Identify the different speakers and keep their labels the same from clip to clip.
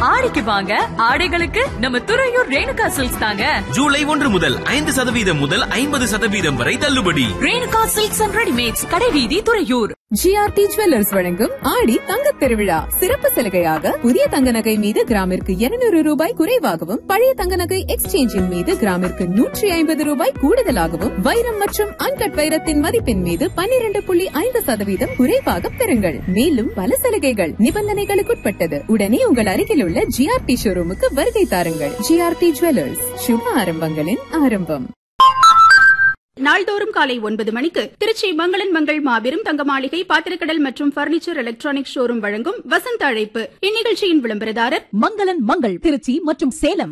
Speaker 1: ஆடிக்கு வாங்க ஆடைகளுக்கு நம்ம துறையூர் ரேணுகா சில்க்ஸ் தாங்க
Speaker 2: ஜூலை ஒன்று முதல் ஐந்து சதவீதம் முதல் ஐம்பது சதவீதம் வரை தள்ளுபடி
Speaker 1: ரேணுகா சில்க்ஸ் அண்ட் ரெடிமேட்ஸ் கடைவீதி துறையூர்
Speaker 3: ஜிஆர்டி ஜுவல்லர்ஸ் வழங்கும் ஆடி தங்கத் திருவிழா சிறப்பு சலுகையாக புதிய தங்க நகை மீது கிராமிற்கு 200 ரூபாய் குறைவாகவும் பழைய தங்க நகை எக்ஸ்சேஞ்சின் மீது கிராமிற்கு நூற்றி ஐம்பது ரூபாய் கூடுதலாகவும் வைரம் மற்றும் அன்கட் வைரத்தின் மதிப்பின் மீது 12.5% புள்ளி ஐந்து சதவீதம் குறைவாக பெறுங்கள் மேலும் பல சலுகைகள் நிபந்தனைகளுக்குட்பட்டது உடனே உங்கள் அருகில் உள்ள ஜிஆர்டி ஷோரூமுக்கு வருகை தாருங்கள் ஜிஆர்டி ஜுவல்லர்ஸ் சுப ஆரம்பங்களின் ஆரம்பம்
Speaker 4: நாள்தோறும் காலை ஒன்பது மணிக்கு திருச்சி மங்களன் மங்கள் மாபெரும் தங்க மாளிகை பாத்திரக்கடல் மற்றும் பர்னிச்சர் எலக்ட்ரானிக் ஷோரூம் வழங்கும் வசந்த அழைப்பு இந்நிகழ்ச்சியின் விளம்பரதாரர்
Speaker 5: மங்களன் மங்கள் திருச்சி மற்றும் சேலம்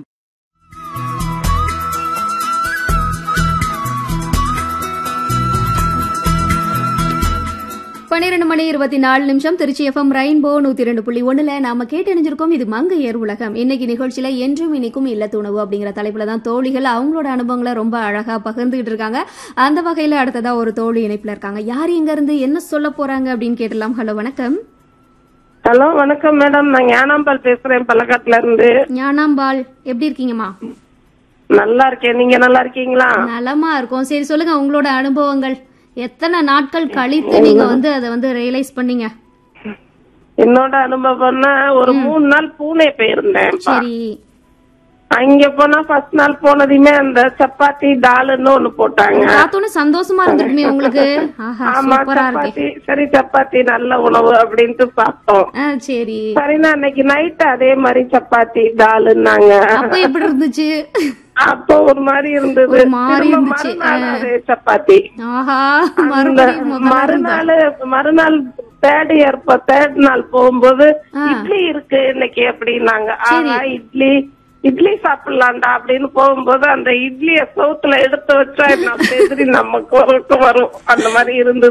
Speaker 6: பன்னிரெண்டு மணி இருபத்தி நாலு நிமிஷம் திருச்சி எஃப்எம் ரெயின்போ நூத்தி ரெண்டு புள்ளி ஒண்ணுல நாம கேட்டறிஞ்சிருக்கோம் இது மங்கையர் உலகம் இன்னைக்கு நிகழ்ச்சியில என்றும் இனிக்கும் இல்லத்துணவு அப்படிங்கிற தலைப்புல தான் தோழிகள் அவங்களோட அனுபவங்களை ரொம்ப அழகா பகிர்ந்துகிட்டு இருக்காங்க அந்த வகையில அடுத்ததா ஒரு தோழி இணைப்புல இருக்காங்க யார் இங்க இருந்து என்ன சொல்ல போறாங்க அப்படின்னு கேட்டலாம் ஹலோ வணக்கம்
Speaker 7: ஹலோ வணக்கம் மேடம் நான் ஞானாம்பால் பேசுறேன் பல்லக்காட்டுல இருந்து
Speaker 6: ஞானாம்பாள் எப்படி இருக்கீங்கம்மா
Speaker 7: நல்லா இருக்கேன் நீங்க நல்லா இருக்கீங்களா
Speaker 6: நலமா இருக்கும் சரி சொல்லுங்க உங்களோட அனுபவங்கள் எத்தனை நாட்கள் கழித்து நீங்க வந்து அதை வந்து ரியலைஸ் பண்ணீங்க
Speaker 7: என்னோட அனுபவம்னா ஒரு மூணு நாள் பூனே போயிருந்தேன்
Speaker 6: சரி
Speaker 7: அங்க போனா ஃபர்ஸ்ட் நாள் போனதுமே அந்த சப்பாத்தி தாலுன்னு ஒண்ணு போட்டாங்க
Speaker 6: பார்த்தோன்னே சந்தோஷமா இருந்திருக்குமே உங்களுக்கு ஆஹா
Speaker 7: ஆமா
Speaker 6: சூப்பரா இருக்கு
Speaker 7: சப்பாத்தி சரி சப்பாத்தி நல்ல உணவு அப்படின்ட்டு சாப்பிட்டோம்
Speaker 6: ஆ சரி
Speaker 7: சரி நான் அன்னைக்கு நைட் அதே மாதிரி சப்பாத்தி தாலுன்னாங்க
Speaker 6: அப்ப எப்படி இருந்துச்சு
Speaker 7: அப்போ ஒரு மாதிரி இருந்தது
Speaker 6: ஒரு மாதிரி
Speaker 7: திரும்ப
Speaker 6: இருந்துச்சு.
Speaker 7: மறுநாள்
Speaker 6: ஆ.
Speaker 7: அதே சப்பாத்தி
Speaker 6: ஆஹா
Speaker 7: அந்த
Speaker 6: மறுபடியும் முதல்ல இருந்தா.
Speaker 7: மறுநாள் மறுநாள் தேர்ட் இயர் தேர்ட் நாள் போகும்போது இட்லி இருக்கு இன்னைக்கு அப்படின்னாங்க ஆஹா இட்லி இட்லி சாப்பிடலாம்டா அப்படின்னு போகும்போது அந்த இட்லிய சவுத்துல எடுத்து வச்சா என்ன மாதிரி நமக்கு வரும் அந்த மாதிரி இருந்தது